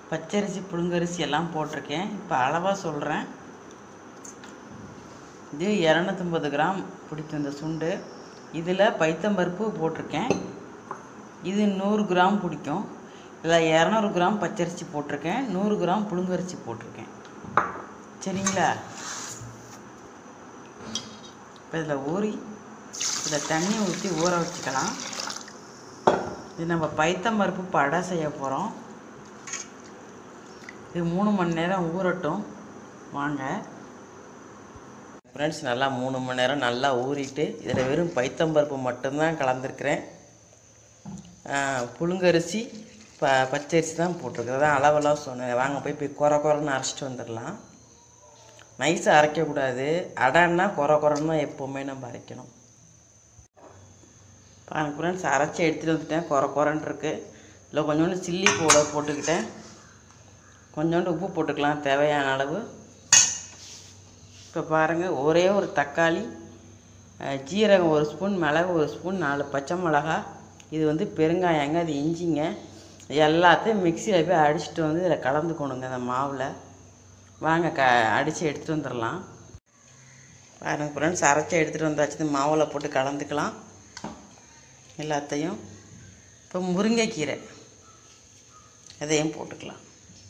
பச்சரிசி புழுங்கரிசி எல்லாம் போட்டிருக்கேன் இப்போ அளவாக சொல்கிறேன் இது இரநூத்தம்பது கிராம் பிடிக்கும் இந்த சுண்டு இதில் பைத்தம்பருப்பு போட்டிருக்கேன் இது நூறு கிராம் பிடிக்கும் இதில் இரநூறு கிராம் பச்சரிசி போட்டிருக்கேன் நூறு கிராம் புழுங்கரிசி போட்டிருக்கேன் சரிங்களா இப்போ இதில் ஊறி இதில் தண்ணி ஊற்றி ஊற வச்சுக்கலாம் இது நம்ம பைத்தம்பருப்பு படை செய்ய போகிறோம் இது மூணு மணி நேரம் ஊறட்டும் வாங்க ஃப்ரெண்ட்ஸ் நல்லா மூணு மணி நேரம் நல்லா ஊறிட்டு இதில் வெறும் பைத்தம்பருப்பு மட்டும்தான் கலந்துருக்கிறேன் புழுங்கரிசி ப பச்சரிசி தான் போட்டிருக்கிறேன் அதான் அளவெல்லாம் சொன்னேன் வாங்க போய் போய் குறை குறைன்னு அரைச்சிட்டு வந்துடலாம் நைஸாக அரைக்கக்கூடாது அடன்னா குறை குறைன்னு தான் எப்போவுமே நம்ம அரைக்கணும் பாருங்க ஃப்ரெண்ட்ஸ் அரைச்சி எடுத்துகிட்டு வந்துட்டேன் குறை குறைன்னு இருக்கு இல்லை கொஞ்சோண்டு சில்லி பவுடர் போட்டுக்கிட்டேன் கொஞ்சோண்டு உப்பு போட்டுக்கலாம் தேவையான அளவு இப்போ பாருங்கள் ஒரே ஒரு தக்காளி அஹ், ஜீரகம் ஒரு ஸ்பூன் மிளகு ஒரு ஸ்பூன் நாலு பச்சை மிளகா இது வந்து பெருங்காயங்க அது இஞ்சிங்க எல்லாத்தையும் மிக்சியில் போய் அடிச்சுட்டு வந்து இதில் கலந்துக்கணுங்க அந்த மாவில் வாங்க க அடித்து எடுத்துகிட்டு வந்துடலாம் பாருங்கள் ஃப்ரெண்ட்ஸ் அரைச்சி எடுத்துகிட்டு வந்தாச்சு இந்த மாவில் போட்டு கலந்துக்கலாம் எல்லாத்தையும் இப்போ முருங்கைக்கீரை அதையும் போட்டுக்கலாம்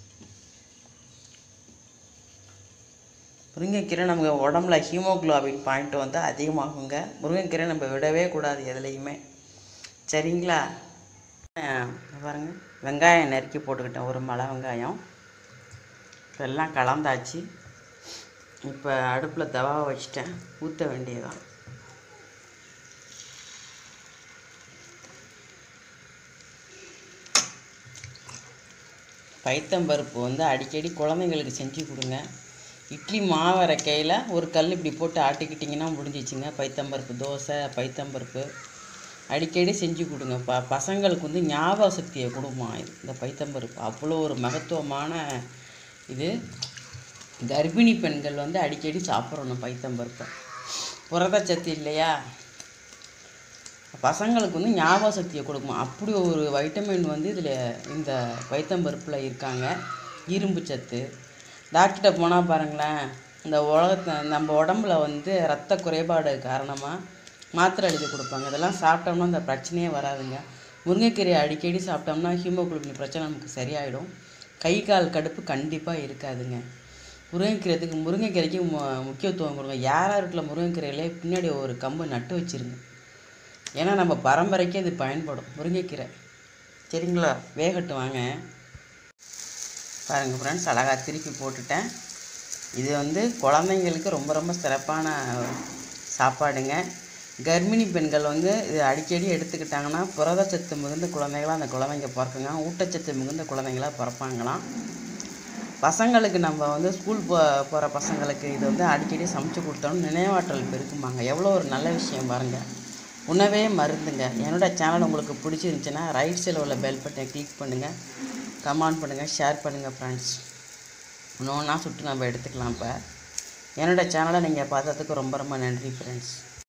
முருங்கைக்கீரை நமக்கு உடம்புல ஹீமோகுளோபின் பாயிண்ட் வந்து அதிகமாகுங்க முருங்கைக்கீரை நம்ம விடவே கூடாது எதுலேயுமே சரிங்களா அஹ் பாருங்க வெங்காயம் நறுக்கி போட்டுக்கிட்டேன் ஒரு மலை வெங்காயம் இப்போ எல்லாம் கலந்தாச்சு இப்போ அடுப்பில் தவாவை வச்சுட்டேன் ஊற்ற வேண்டியதான் பைத்தம்பருப்பு வந்து அடிக்கடி குழந்தைங்களுக்கு செஞ்சு கொடுங்க இட்லி மாவு அரைக்கையில் ஒரு கல் இப்படி போட்டு ஆட்டிக்கிட்டிங்கன்னா முடிஞ்சிச்சுங்க பைத்தம்பருப்பு தோசை பைத்தம்பருப்பு அடிக்கடி செஞ்சு கொடுங்க ப பசங்களுக்கு வந்து ஞாபக சக்தியை கொடுமா இது இந்த பைத்தம்பருப்பு அவ்வளோ ஒரு மகத்துவமான இது கர்ப்பிணி பெண்கள் வந்து அடிக்கடி சாப்பிடணும் பைத்தம்பருப்பை புரதச்சத்து இல்லையா பசங்களுக்கு வந்து ஞாபக சக்தியை கொடுக்குமா அப்படி ஒரு வைட்டமின் வந்து இதில் இந்த பைத்தம்பருப்பில் இருக்காங்க இரும்பு சத்து டாக்டர்கிட்ட போனால் பாருங்களேன் இந்த உலகத்தை நம்ம உடம்புல வந்து ரத்த குறைபாடு காரணமாக மாத்திரை எழுதி கொடுப்பாங்க இதெல்லாம் சாப்பிட்டோம்னா இந்த பிரச்சனையே வராதுங்க முருங்கைக்கீரையை அடிக்கடி சாப்பிட்டோம்னா ஹீமோகுளோபின் பிரச்சனை நமக்கு சரியாயிடும் கை கால் கடுப்பு கண்டிப்பாக இருக்காதுங்க முருங்கைக்கீரைக்கு முருங்கைக்கீரைக்கு மு முக்கியத்துவம் கொடுங்க யார் யார் வீட்டில் முருங்கைக்கீரையிலே பின்னாடி ஒரு கம்பு நட்டு வச்சுருங்க ஏன்னா நம்ம பரம்பரைக்கே இது பயன்படும் முருங்கைக்கீரை சரிங்களா வேகட்டும் வாங்க பாருங்கள் ஃப்ரெண்ட்ஸ் அழகாக திருப்பி போட்டுட்டேன் இது வந்து குழந்தைங்களுக்கு ரொம்ப ரொம்ப சிறப்பான சாப்பாடுங்க கர்ப்பிணி பெண்கள் வந்து இது அடிக்கடி எடுத்துக்கிட்டாங்கன்னா புரதச்சத்து மிகுந்த குழந்தைகளாக அந்த குழந்தைங்க பிறக்குங்க ஊட்டச்சத்து மிகுந்த குழந்தைங்களாக பிறப்பாங்களாம் பசங்களுக்கு நம்ம வந்து ஸ்கூல் போ போகிற பசங்களுக்கு இது வந்து அடிக்கடி சமைச்சு கொடுத்தோம்னா நினைவாற்றல் பெருக்குமாங்க எவ்வளோ ஒரு நல்ல விஷயம் பாருங்கள் உணவே மருந்துங்க என்னோட சேனல் உங்களுக்கு பிடிச்சிருந்துச்சுன்னா ரைட் சைடில் உள்ள பெல் பட்டனை கிளிக் பண்ணுங்கள் கமெண்ட் பண்ணுங்கள் ஷேர் பண்ணுங்கள் ஃப்ரெண்ட்ஸ் ஒன்று ஒன்றா சுட்டு நம்ம எடுத்துக்கலாம் இப்போ என்னோட சேனலை நீங்கள் பார்த்ததுக்கு ரொம்ப ரொம்ப நன்றி ஃப்ரெண்ட்ஸ்